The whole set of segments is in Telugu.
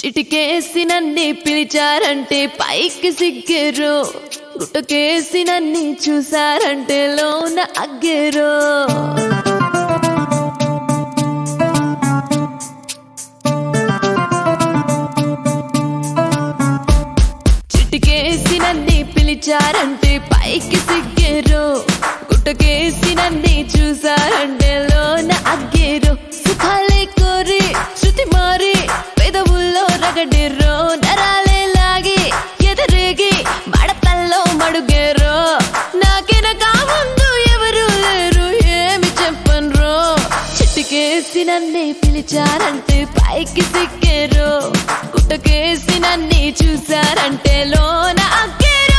చిటికేసి నన్ను పిలిచారంటే పైకి సిగ్గరు గుట్టకేసి నన్ను చూసారంటే లోన అగ్గరు చిటికేసి నన్ను పిలిచారంటే పైకి సిగ్గరు గుట్టకేసి నన్ను చూసారంటే లోన అగ్గేరు సుఖాలే కోరి శృతి మారి పెదవుల్లో రగడిర్రో నరాలే లాగి ఎదరేగి మడతల్లో మడుగేరో నాకెనక ముందు ఎవరు లేరు ఏమి చెప్పన్రో చిట్టుకేసి నన్నే పిలిచారంటే పైకి సిక్కేరు గుట్టకేసి నన్నే చూసారంటే లోన అగ్గేరో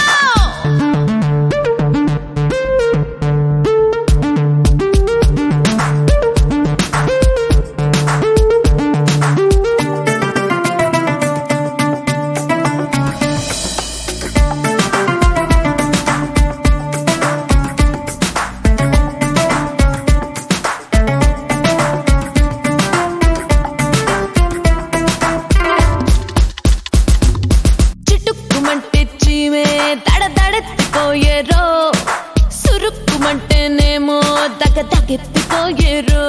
చిటుక్కుమంటే చీమే దడ దడెత్తిపోయేరో సురుక్కుమంటేనేమో దగ దగెత్తిపోయేరో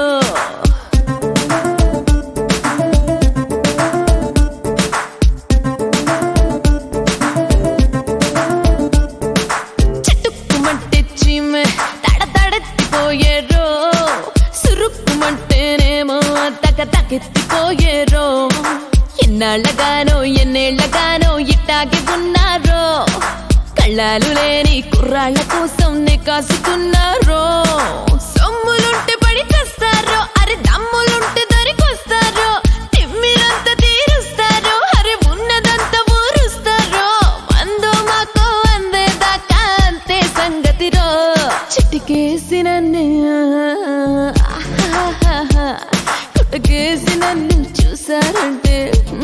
చిటుక్కుమంటే చీమే దడ దడెత్తిపోయేరో సురుక్కుమంటేనేమో దగ దగెత్తిపోయేరో ఎన్నాళ్ళగానో ఎన్నేళ్లగానో ఇట్టాగి ఉన్నారో కళ్ళాలు లేని కుర్రాళ్ళ కోసం నే కాసుకున్నారో సొమ్ములుంటే పడి చేస్తారో అరే దమ్ములుంటే దొరికొస్తారో తిమ్మిరంతా తీరుస్తారో అరే ఉన్నదంతా ఊరుస్తారో మందో మాకో అందేదాకా అంతే సంగతిరో చిటికేసి నన్ను కుట్టకేసి నన్ను చూసారంటే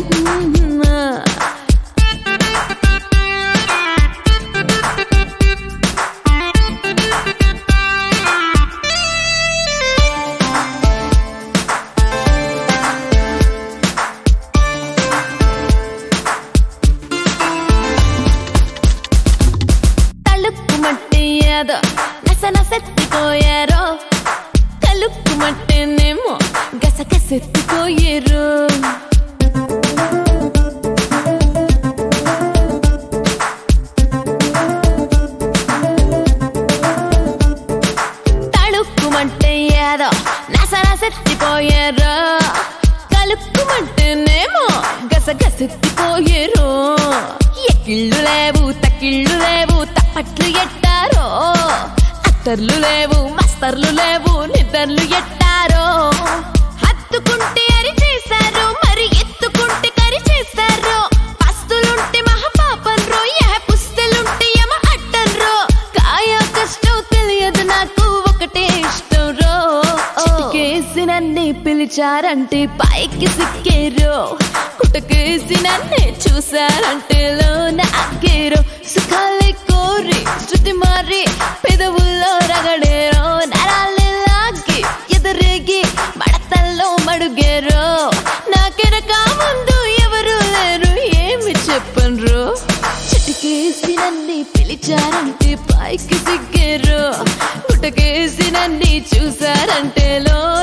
తలుక్కుమంటే ఏదో నస నసెత్తిపోయారో కలుక్కుమంటేనేమో గసగసెత్తిపోయారు తళుక్కుమంటే ఏదో నస నసెత్తిపోయారు కలుక్కుమంటేనేమో గసగసెత్తిపోయారు ఎక్కిళ్ళు లేవు తక్కిళ్ళు లేవు తప్పట్లు ఎట్టారో అత్తర్లు లేవు మస్తర్లు లేవు నిద్రలు ఎట్టారో హత్తుకుంటే అరి చేశారు మరి ఎత్తుకుంటే కరి చేస్తారు పస్తులుంటే మహాపాపం రో యహ పుస్తలుంటే యమ అట్టం రో కాయ కష్టం తెలియదు నాకు ఒకటే ఇష్టం రో చిటికేసి నన్నే పిలిచారంటే పైకి సిక్కేరు కుటకేసి నన్నే చూసారంటే లోన అగ్గేరు సుఖాలే కోరి శృతి మారి పెదవుల్లో రగడేరో నరాలే లాగి ఎదురేగి మడతల్లో మడుగేరో నాకెనక ముందు ఎవరు లేరు ఏమి చెప్పన్రు చిటికేసి నన్ను పిలిచారంటే పైకి సిగ్గేరు గుట్టకేసి నన్ను చూసారంటే లోన